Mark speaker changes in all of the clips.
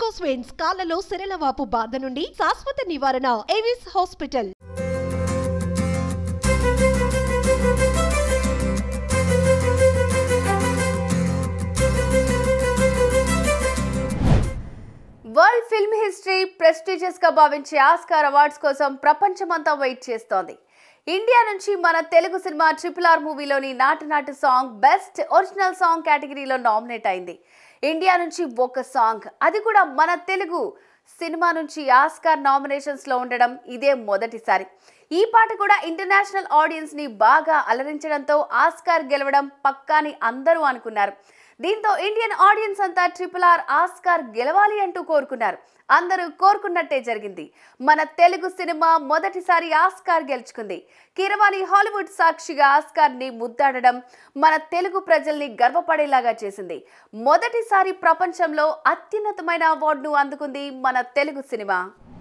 Speaker 1: varicose veins కాళ్లలో సిరలవాపు బాధ నుండి శాశ్వత నివారణ Avis hospital
Speaker 2: world film history prestigious గా భావించే ఆస్కార్ అవార్డ్స్ కోసం ప్రపంచమంతా వెయిట్ చేస్తోంది ఇండియా నుంచి మన తెలుగు సినిమా ట్రిపుల్ ఆర్ మూవీలోని Naatu Naatu song best original song కేటగిరీలో నామినేట్ అయింది ఇండియా నుంచి ఒక సాంగ్ అది కూడా మన తెలుగు సినిమా నుంచి ఆస్కార్ నామినేషన్స్ లో ఉండడం ఇదే మొదటిసారి ఈ పాట కూడా ఇంటర్నేషనల్ ఆడియన్స్ ని బాగా అలరించడంతో ఆస్కార్ గెలవడం పక్కాని అందరూ అనుకున్నారు దీంతో ఇండియన్ ఆడియన్స్ అంతా ట్రిపుల్ ఆర్ ఆస్కార్ గెలవాలి అంటూ కోరుకున్నారు అందరూ కోరుకున్నట్టే జరిగింది మన తెలుగు సినిమా మొదటిసారి ఆస్కార్ గెలుచుకుంది కీరవాణి హాలీవుడ్ సాక్షిగా ఆస్కార్ ని ముద్దాడడం మన తెలుగు ప్రజల్ని గర్వపడేలాగా చేసింది మొదటిసారి ప్రపంచంలో అత్యున్నతమైన అవార్డును అందుకుంది మన తెలుగు సినిమా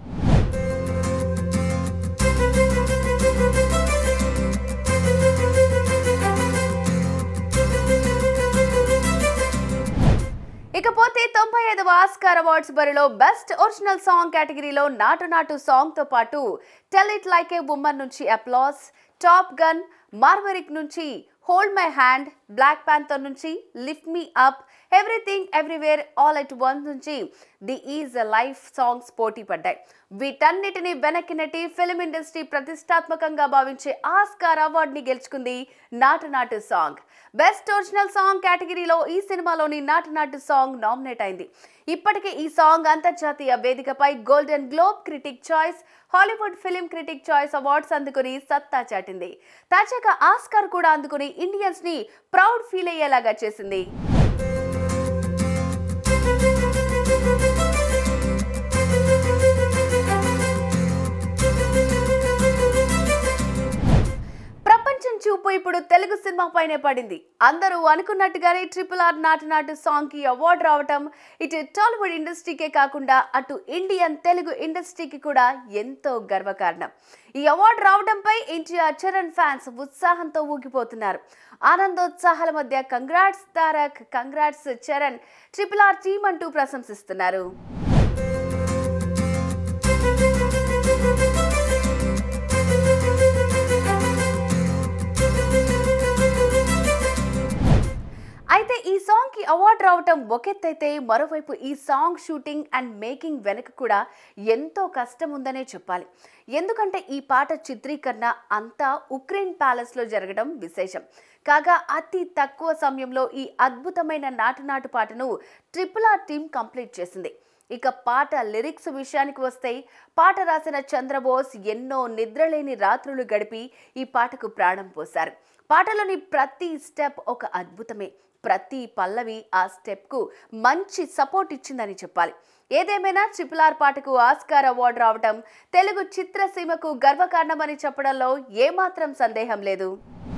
Speaker 2: ఇకపోతే తొంభై ఐదవ ఆస్కార్ అవార్డ్స్ బరిలో బెస్ట్ ఒరిజినల్ సాంగ్ కేటగిరీలో నాటు నాటు సాంగ్ తో పాటు tell it like a woman నుంచి అప్లాస్ టాప్ గన్ మార్వరిక్ నుంచి hold my hand black panther నుంచి lift me up everything everywhere all at once నుంచి ది ఈజ్ లైఫ్ సాంగ్స్ పోటీ పడ్డాయి వీటన్నిటిని వెనక్కి నెట్టి ఫిల్మ్ ఇండస్ట్రీ ప్రతిష్టాత్మకంగా భావించే ఆస్కార్ అవార్డుని గెలుచుకుంది నాటు Naatu song best original song కేటగిరీలో ఈ సినిమాలోని నాటు నాటు సాంగ్ నామినేట్ అయింది ఇప్పటికే ఈ సాంగ్ అంతర్జాతీయ వేదికపై Golden Globe Critic Choice Hollywood Film Critic Choice Awards అందుకుని సత్తా చాటింది తాజాగా ఆస్కార్ కూడా అందుకుని ఇండియన్స్ ని ప్రౌడ్ ఫీల్ అయ్యేలాగా చేసింది ప్రపంచం చూపు ఇప్పుడు తెలుగు సినిమా పైనే పడింది అందరూ అనుకున్నట్టుగానే ట్రిపుల్ ఆర్ నాటు నాటు సాంగ్ కి అవార్డు రావటం ఇటు టాలీవుడ్ ఇండస్ట్రీకే కాకుండా అటు ఇండియన్ తెలుగు ఇండస్ట్రీకి కూడా ఎంతో గర్వకారణం ఈ అవార్డు రావడంపై ఎన్టీఆర్ చరణ్ ఫ్యాన్స్ ఉత్సాహంతో ఊగిపోతున్నారు ఆనందోత్సాహాల మధ్య congrats Tarak congrats Charan triple R team అంటూ ప్రశంసిస్తున్నారు అయితే ఈ సాంగ్ కి అవార్డు రావటం ఒకెత్తైతే మరోవైపు ఈ సాంగ్ షూటింగ్ అండ్ మేకింగ్ వెనక కూడా ఎంతో కష్టం ఉందనే చెప్పాలి ఎందుకంటే ఈ పాట చిత్రీకరణ అంతా ఉక్రెయిన్ ప్యాలెస్ లో జరగడం విశేషం కాగా అతి తక్కువ సమయంలో ఈ అద్భుతమైన నాటు నాటు పాటను ట్రిపుల్ ఆర్ టీమ్ కంప్లీట్ చేసింది ఇక పాట లిరిక్స్ విషయానికి వస్తే పాట రాసిన చంద్రబోస్ ఎన్నో నిద్రలేని రాత్రులు గడిపి ఈ పాటకు ప్రాణం పోశారు పాటలోని ప్రతి స్టెప్ ఒక అద్భుతమే ప్రతి పల్లవి ఆ స్టెప్కు మంచి సపోర్ట్ ఇచ్చిందని చెప్పాలి ఏదేమైనా ట్రిపుల్ ఆర్ పాటకు ఆస్కార్ అవార్డు రావటం తెలుగు చిత్రసీమకు గర్వకారణమని చెప్పడంలో ఏమాత్రం సందేహం లేదు